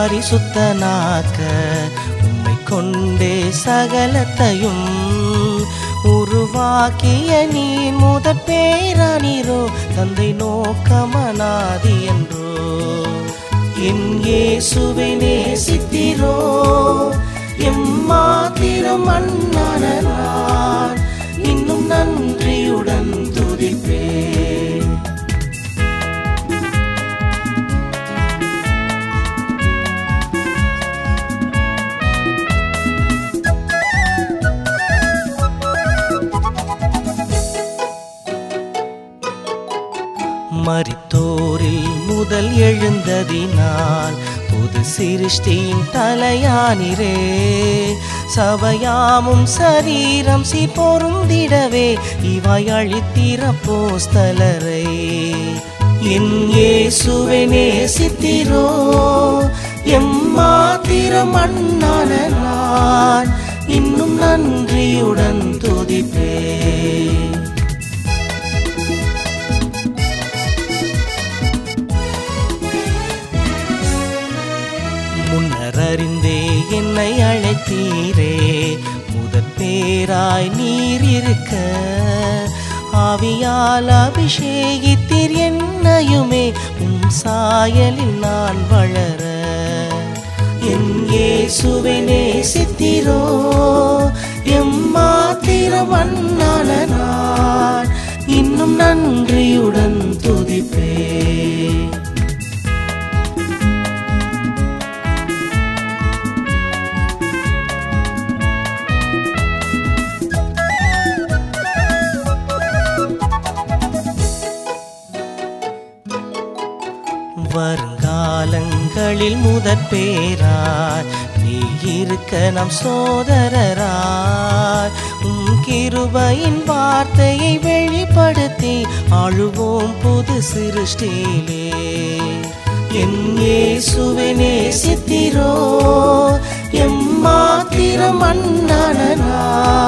பரிசுத்தனாக்க உம்மை கொண்டே சகலத்தையும் உருவாக்கிய நீ முதற் பேரானீரோ தந்தை நோக்கமனாதி என்றோ என் இயேசுவை நேசித்தீரோ எம்மாத்திரம் அண்ணான நான் இன்னும் நன்றியுடன் துதிப்பேன் மரித்தோரில் முதல் எழுந்ததினால் புது சிருஷ்டியின் தலையானிரே சபையாமும் சரீரம் சீ பொருந்திடவே இவாய் அழித்திர போஸ்தலரை என் இயேசுவை நேசித்திரோ எம்மாத்திரம் அண்ணான நான் இன்னும் நன்றியுடன் துதிப்பேன் முன்னர் அறிந்தே என்னை அழைத்தீரே முதற் பேராய் நீர் இருக்க ஆவியால் அபிஷேகித்தீர் என்னையுமே உம் சாயலில் நான் வளர என் இயேசுவை நேசித்தீரோ எம்மாத்திரம் அண்ணான நான் இன்னும் நன்றியுடன் துதிப்பேன் வருங்காலங்களில் முதற் பேராய் நீ இருக்க நம் சோதரராய் உம் கிருபையின் வார்த்தையை வெளிப்படுத்தி ஆளுவோம் புது சிருஷ்டியிலே என் இயேசுவை நேசித்திரோ எம்மாத்திரம் அண்ணான நான்